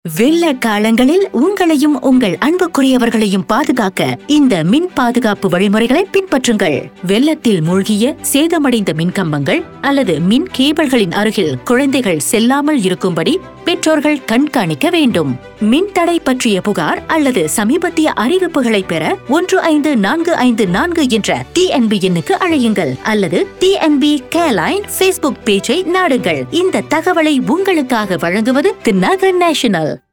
வெள்ள காலங்களில் உங்களையும் உங்கள் அன்புக்குரியவர்களையும் பாதுகாக்க இந்த மின் பாதுகாப்பு வழிமுறைகளை பின்பற்றுங்கள் வெள்ளத்தில் மூழ்கிய சேதமடைந்த மின்கம்பங்கள் அல்லது மின் கேபிள்களின் அருகில் குழந்தைகள் செல்லாமல் இருக்கும்படி பெற்றோர்கள் கண்காணிக்க வேண்டும் மின் தடை பற்றிய புகார் அல்லது சமீபத்திய அறிவிப்புகளை பெற ஒன்று ஐந்து நான்கு ஐந்து நான்கு என்ற டிஎன்பி எண்ணுக்கு அழையுங்கள் அல்லது டிஎன்பி கேலைன் ஃபேஸ்புக் பேஜை நாடுங்கள் இந்த தகவலை உங்களுக்காக வழங்குவது தி நகர் நேஷனல்